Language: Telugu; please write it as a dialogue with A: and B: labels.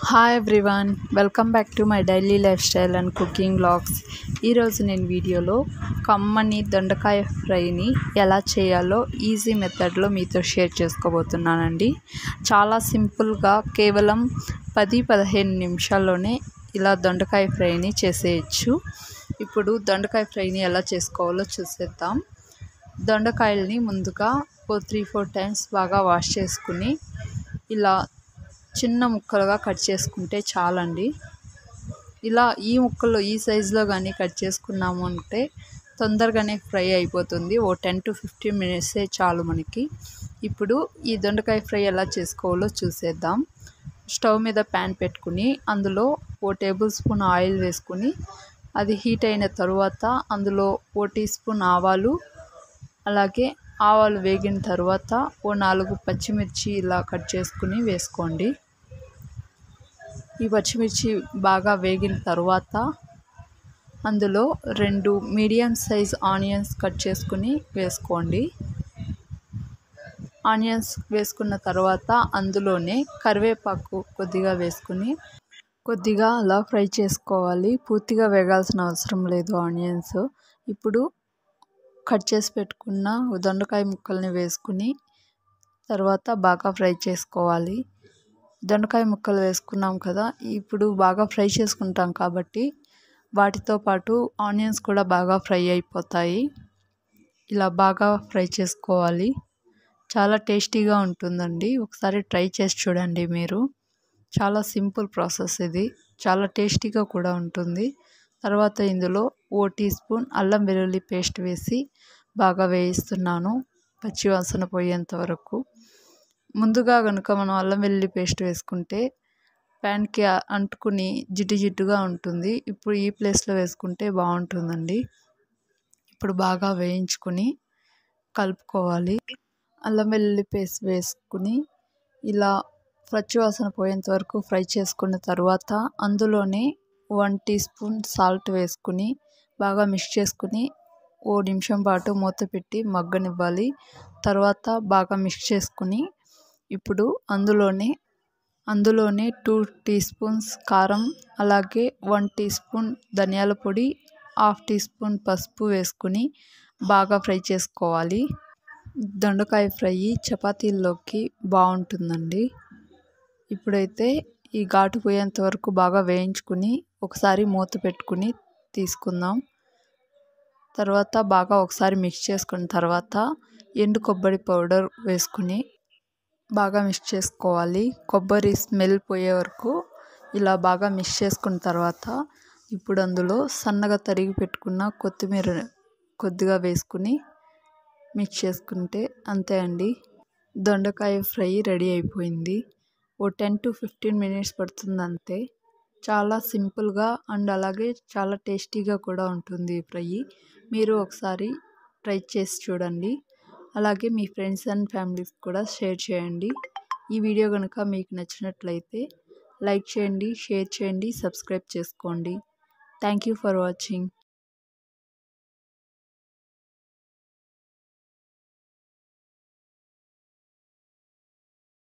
A: hi everyone welcome back to my daily lifestyle and cooking blogs ఈరోజు నేను వీడియోలో కమ్మని దొండకాయ ఫ్రైని ఎలా చేయాలో ఈజీ మెథడ్లో మీతో షేర్ చేసుకోబోతున్నానండి చాలా సింపుల్గా కేవలం పది పదిహేను నిమిషాల్లోనే ఇలా దొండకాయ ఫ్రైని చేసేయచ్చు ఇప్పుడు దొండకాయ ఫ్రైని ఎలా చేసుకోవాలో చూసేద్దాం దొండకాయల్ని ముందుగా ఓ త్రీ ఫోర్ టైమ్స్ బాగా వాష్ చేసుకుని ఇలా చిన్న ముక్కలుగా కట్ చేసుకుంటే చాలండి ఇలా ఈ ముక్కలు ఈ సైజులో కానీ కట్ చేసుకున్నాము అంటే తొందరగానే ఫ్రై అయిపోతుంది ఓ టెన్ టు ఫిఫ్టీన్ మినిట్సే చాలు మనకి ఇప్పుడు ఈ దొండకాయ ఫ్రై ఎలా చేసుకోవాలో చూసేద్దాం స్టవ్ మీద ప్యాన్ పెట్టుకుని అందులో ఓ టేబుల్ స్పూన్ ఆయిల్ వేసుకుని అది హీట్ అయిన తరువాత అందులో ఓ టీ స్పూన్ ఆవాలు అలాగే ఆవాలు వేగిన తర్వాత ఓ నాలుగు పచ్చిమిర్చి ఇలా కట్ చేసుకుని వేసుకోండి ఈ పచ్చిమిర్చి బాగా వేగిన తర్వాత అందులో రెండు మీడియం సైజ్ ఆనియన్స్ కట్ చేసుకుని వేసుకోండి ఆనియన్స్ వేసుకున్న తర్వాత అందులోనే కరివేపాకు కొద్దిగా వేసుకుని కొద్దిగా అలా ఫ్రై చేసుకోవాలి పూర్తిగా వేగాల్సిన అవసరం లేదు ఆనియన్స్ ఇప్పుడు కట్ చేసి పెట్టుకున్న దొండకాయ ముక్కల్ని వేసుకుని తర్వాత బాగా ఫ్రై చేసుకోవాలి దొండకాయ ముక్కలు వేసుకున్నాం కదా ఇప్పుడు బాగా ఫ్రై చేసుకుంటాం కాబట్టి వాటితో పాటు ఆనియన్స్ కూడా బాగా ఫ్రై అయిపోతాయి ఇలా బాగా ఫ్రై చేసుకోవాలి చాలా టేస్టీగా ఉంటుందండి ఒకసారి ట్రై చేసి చూడండి మీరు చాలా సింపుల్ ప్రాసెస్ ఇది చాలా టేస్టీగా కూడా ఉంటుంది తర్వాత ఇందులో ఓ టీ స్పూన్ అల్లం వెల్లుల్లి పేస్ట్ వేసి బాగా వేయిస్తున్నాను పచ్చివాసన పోయేంత వరకు ముందుగా కనుక మనం అల్లం వెల్లుల్లి పేస్ట్ వేసుకుంటే ప్యాన్కి అంటుకుని జిడ్డు జిడ్డుగా ఉంటుంది ఇప్పుడు ఈ ప్లేస్లో వేసుకుంటే బాగుంటుందండి ఇప్పుడు బాగా వేయించుకొని కలుపుకోవాలి అల్లం వెల్లుల్లి పేస్ట్ వేసుకుని ఇలా పచ్చివాసన పోయేంత వరకు ఫ్రై చేసుకున్న తర్వాత అందులోనే వన్ టీ స్పూన్ సాల్ట్ వేసుకుని బాగా మిక్స్ చేసుకుని ఓ నిమిషం పాటు మూత పెట్టి మగ్గనివ్వాలి తర్వాత బాగా మిక్స్ చేసుకుని ఇప్పుడు అందులోనే అందులోనే టూ టీ స్పూన్స్ కారం అలాగే వన్ టీ స్పూన్ ధనియాల పొడి హాఫ్ టీ స్పూన్ పసుపు వేసుకుని బాగా ఫ్రై చేసుకోవాలి దొండకాయ ఫ్రై చపాతీల్లోకి బాగుంటుందండి ఇప్పుడైతే ఈ ఘాటు పోయేంత వరకు బాగా వేయించుకుని ఒకసారి మూత పెట్టుకుని తీసుకుందాం తర్వాత బాగా ఒకసారి మిక్స్ చేసుకున్న తర్వాత ఎండు కొబ్బరి పౌడర్ వేసుకుని బాగా మిక్స్ చేసుకోవాలి కొబ్బరి స్మెల్ పోయే వరకు ఇలా బాగా మిక్స్ చేసుకున్న తర్వాత ఇప్పుడు అందులో సన్నగా తరిగి పెట్టుకున్న కొత్తిమీర కొద్దిగా వేసుకుని మిక్స్ చేసుకుంటే అంతే అండి దొండకాయ ఫ్రై రెడీ అయిపోయింది ఓ టెన్ టు ఫిఫ్టీన్ మినిట్స్ పడుతుంది అంతే చాలా సింపుల్గా అండ్ అలాగే చాలా టేస్టీగా కూడా ఉంటుంది ఫ్రై మీరు ఒకసారి ట్రై చేసి చూడండి అలాగే మీ ఫ్రెండ్స్ అండ్ ఫ్యామిలీస్ కూడా షేర్ చేయండి ఈ వీడియో కనుక మీకు నచ్చినట్లయితే లైక్ చేయండి షేర్ చేయండి సబ్స్క్రైబ్ చేసుకోండి థ్యాంక్ యూ ఫర్ వాచింగ్